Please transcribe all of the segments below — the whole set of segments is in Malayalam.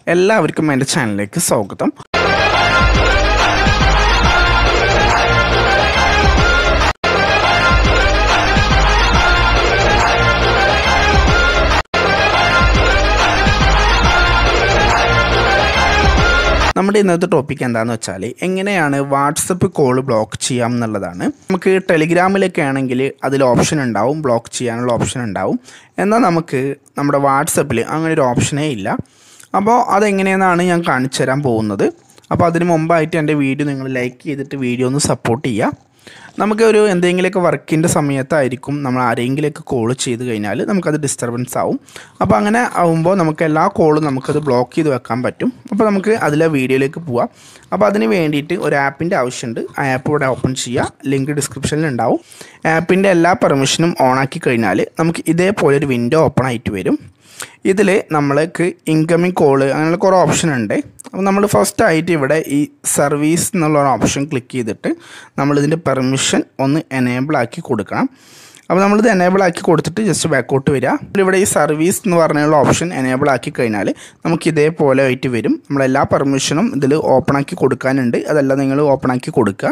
എല്ലാവർക്കും എൻ്റെ ചാനലിലേക്ക് സ്വാഗതം നമ്മുടെ ഇന്നത്തെ ടോപ്പിക് എന്താണെന്ന് വെച്ചാൽ എങ്ങനെയാണ് വാട്സപ്പ് കോൾ ബ്ലോക്ക് ചെയ്യാം എന്നുള്ളതാണ് നമുക്ക് ടെലിഗ്രാമിലൊക്കെ ആണെങ്കിൽ അതിൽ ഓപ്ഷൻ ഉണ്ടാവും ബ്ലോക്ക് ചെയ്യാനുള്ള ഓപ്ഷൻ ഉണ്ടാവും എന്നാൽ നമുക്ക് നമ്മുടെ വാട്സപ്പിൽ അങ്ങനെ ഒരു ഓപ്ഷനേ ഇല്ല അപ്പോൾ അതെങ്ങനെയെന്നാണ് ഞാൻ കാണിച്ചു തരാൻ പോകുന്നത് അപ്പോൾ അതിന് മുമ്പായിട്ട് എൻ്റെ വീഡിയോ നിങ്ങൾ ലൈക്ക് ചെയ്തിട്ട് വീഡിയോ ഒന്ന് സപ്പോർട്ട് ചെയ്യുക നമുക്കൊരു എന്തെങ്കിലുമൊക്കെ വർക്കിൻ്റെ സമയത്തായിരിക്കും നമ്മൾ ആരെങ്കിലുമൊക്കെ കോൾ ചെയ്ത് കഴിഞ്ഞാൽ നമുക്കത് ഡിസ്റ്റർബൻസ് ആവും അപ്പോൾ അങ്ങനെ ആവുമ്പോൾ നമുക്ക് എല്ലാ കോളും നമുക്കത് ബ്ലോക്ക് ചെയ്ത് വെക്കാൻ പറ്റും അപ്പോൾ നമുക്ക് അതിലെ വീഡിയോയിലേക്ക് പോവാം അപ്പോൾ അതിന് വേണ്ടിയിട്ട് ഒരു ആപ്പിൻ്റെ ആവശ്യമുണ്ട് ആ ആപ്പ് ഇവിടെ ഓപ്പൺ ചെയ്യുക ലിങ്ക് ഡിസ്ക്രിപ്ഷനിൽ ഉണ്ടാവും ആപ്പിൻ്റെ എല്ലാ പെർമിഷനും ഓണാക്കി കഴിഞ്ഞാൽ നമുക്ക് ഇതേപോലെ ഒരു വിൻഡോ ഓപ്പൺ ആയിട്ട് വരും ഇതിൽ നമ്മൾക്ക് ഇൻകമിങ് കോള് അങ്ങനെയുള്ള കുറേ ഓപ്ഷൻ ഉണ്ട് അപ്പോൾ നമ്മൾ ഫസ്റ്റ് ആയിട്ട് ഇവിടെ ഈ സർവീസ് എന്നുള്ള ഒരു ഓപ്ഷൻ ക്ലിക്ക് ചെയ്തിട്ട് നമ്മളിതിൻ്റെ പെർമിഷൻ ഒന്ന് എനേബിൾ ആക്കി കൊടുക്കണം അപ്പോൾ നമ്മളിത് എനേബിൾ ആക്കി കൊടുത്തിട്ട് ജസ്റ്റ് ബാക്കോട്ട് വരിക ഇവിടെ ഈ സർവീസ് എന്ന് പറഞ്ഞുള്ള ഓപ്ഷൻ എനേബിൾ ആക്കി കഴിഞ്ഞാൽ നമുക്ക് ഇതേപോലെ ആയിട്ട് വരും നമ്മളെല്ലാ പെർമിഷനും ഇതിൽ ഓപ്പൺ ആക്കി കൊടുക്കാനുണ്ട് അതെല്ലാം നിങ്ങൾ ഓപ്പൺ ആക്കി കൊടുക്കുക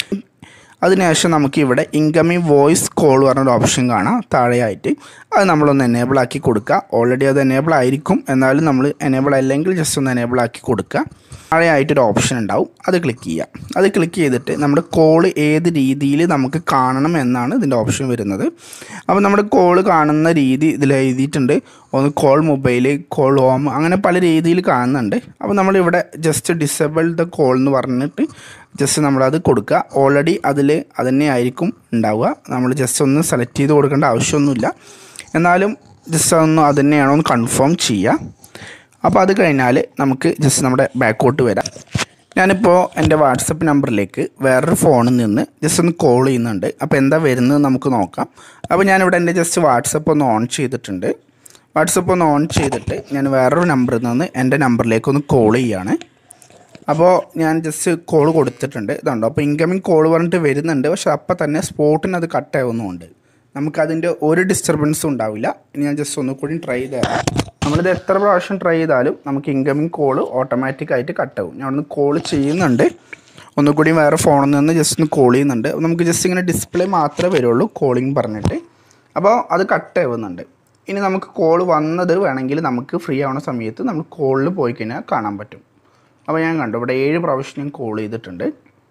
അതിനുശേഷം നമുക്ക് ഇവിടെ ഇൻകമിങ് വോയിസ് കോൾ പറഞ്ഞൊരു ഓപ്ഷൻ കാണാം താഴെയായിട്ട് അത് നമ്മളൊന്ന് എനേബിൾ ആക്കി കൊടുക്കുക ഓൾറെഡി അത് എനേബിൾ ആയിരിക്കും എന്നാലും നമ്മൾ എനേബിൾ അല്ലെങ്കിൽ ജസ്റ്റ് ഒന്ന് എനേബിൾ ആക്കി കൊടുക്കുക താഴെയായിട്ടൊരു ഓപ്ഷൻ ഉണ്ടാവും അത് ക്ലിക്ക് ചെയ്യുക അത് ക്ലിക്ക് ചെയ്തിട്ട് നമ്മുടെ കോൾ ഏത് രീതിയിൽ നമുക്ക് കാണണം എന്നാണ് ഇതിൻ്റെ ഓപ്ഷൻ വരുന്നത് അപ്പോൾ നമ്മുടെ കോൾ കാണുന്ന രീതി ഇതിൽ എഴുതിയിട്ടുണ്ട് ഒന്ന് കോൾ മൊബൈൽ കോൾ ഹോം അങ്ങനെ പല രീതിയിൽ കാണുന്നുണ്ട് അപ്പോൾ നമ്മളിവിടെ ജസ്റ്റ് ഡിസേബിൾ ദ കോൾ എന്ന് പറഞ്ഞിട്ട് ജസ്റ്റ് നമ്മളത് കൊടുക്കുക ഓൾറെഡി അതിൽ അതന്നെ ആയിരിക്കും ഉണ്ടാവുക നമ്മൾ ജസ്റ്റ് ഒന്ന് സെലക്ട് ചെയ്ത് കൊടുക്കേണ്ട ആവശ്യമൊന്നുമില്ല എന്നാലും ജസ്റ്റ് ഒന്ന് അത് തന്നെയാണോ എന്ന് കൺഫേം ചെയ്യുക അപ്പോൾ അത് കഴിഞ്ഞാൽ നമുക്ക് ജസ്റ്റ് നമ്മുടെ ബാക്കോട്ട് വരാം ഞാനിപ്പോൾ എൻ്റെ വാട്സപ്പ് നമ്പറിലേക്ക് വേറൊരു ഫോണിൽ നിന്ന് ജസ്റ്റ് ഒന്ന് കോൾ ചെയ്യുന്നുണ്ട് അപ്പോൾ എന്താ വരുന്നത് നമുക്ക് നോക്കാം അപ്പോൾ ഞാനിവിടെ എൻ്റെ ജസ്റ്റ് വാട്സപ്പ് ഒന്ന് ഓൺ ചെയ്തിട്ടുണ്ട് വാട്സപ്പ് ഒന്ന് ഓൺ ചെയ്തിട്ട് ഞാൻ വേറൊരു നമ്പറിൽ നിന്ന് എൻ്റെ നമ്പറിലേക്ക് ഒന്ന് കോൾ ചെയ്യാണ് അപ്പോൾ ഞാൻ ജസ്റ്റ് കോൾ കൊടുത്തിട്ടുണ്ട് ഇതുണ്ടോ അപ്പോൾ ഇൻകമിങ് കോൾ പറഞ്ഞിട്ട് വരുന്നുണ്ട് പക്ഷെ അപ്പം തന്നെ സ്പോട്ടിന് അത് കട്ട് ആവുന്നുമുണ്ട് നമുക്കതിൻ്റെ ഒരു ഡിസ്റ്റർബൻസും ഉണ്ടാവില്ല ഇനി ഞാൻ ജസ്റ്റ് ഒന്നുകൂടി ട്രൈ ചെയ്ത് തരാം നമ്മളിത് എത്ര പ്രാവശ്യം ട്രൈ ചെയ്താലും നമുക്ക് ഇൻകമിങ് കോൾ ഓട്ടോമാറ്റിക്കായിട്ട് കട്ടാവും ഞാൻ ഒന്ന് കോൾ ചെയ്യുന്നുണ്ട് ഒന്നുകൂടി വേറെ ഫോണിൽ നിന്ന് ജസ്റ്റ് ഒന്ന് കോൾ ചെയ്യുന്നുണ്ട് അപ്പോൾ നമുക്ക് ജസ്റ്റ് ഇങ്ങനെ ഡിസ്പ്ലേ മാത്രമേ വരുള്ളൂ കോളിംഗ് പറഞ്ഞിട്ട് അപ്പോൾ അത് കട്ട് ആവുന്നുണ്ട് ഇനി നമുക്ക് കോൾ വന്നത് വേണമെങ്കിൽ നമുക്ക് ഫ്രീ ആവുന്ന സമയത്ത് നമ്മൾ കോളിൽ പോയി കഴിഞ്ഞാൽ കാണാൻ പറ്റും അപ്പോൾ ഞാൻ കണ്ടു ഇവിടെ ഏഴ് പ്രാവശ്യം ഞാൻ കോൾ ചെയ്തിട്ടുണ്ട്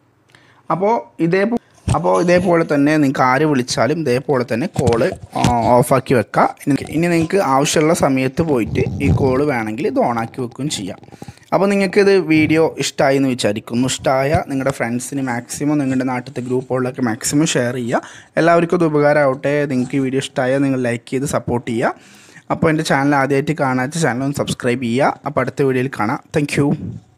അപ്പോൾ ഇതേ അപ്പോൾ ഇതേപോലെ തന്നെ നിങ്ങൾക്ക് ആര് വിളിച്ചാലും ഇതേപോലെ തന്നെ കോള് ഓഫാക്കി വെക്കുക ഇനി- ഇനി നിങ്ങൾക്ക് ആവശ്യമുള്ള സമയത്ത് പോയിട്ട് ഈ കോള് വേണമെങ്കിൽ ഇത് ഓണാക്കി വെക്കുകയും ചെയ്യാം അപ്പോൾ നിങ്ങൾക്കിത് വീഡിയോ ഇഷ്ടമായി എന്ന് വിചാരിക്കുന്നു ഇഷ്ടമായ നിങ്ങളുടെ ഫ്രണ്ട്സിന് മാക്സിമം നിങ്ങളുടെ നാട്ടിലത്തെ ഗ്രൂപ്പുകളിലൊക്കെ മാക്സിമം ഷെയർ ചെയ്യുക എല്ലാവർക്കും ഇത് ഉപകാരമാവട്ടെ നിങ്ങൾക്ക് ഈ വീഡിയോ ഇഷ്ടമായാൽ നിങ്ങൾ ലൈക്ക് ചെയ്ത് സപ്പോർട്ട് ചെയ്യുക അപ്പോൾ എൻ്റെ ചാനൽ ആദ്യമായിട്ട് കാണാത്ത ചാനൽ ഒന്ന് സബ്സ്ക്രൈബ് ചെയ്യുക അപ്പോൾ അടുത്ത വീഡിയോയിൽ കാണാം താങ്ക്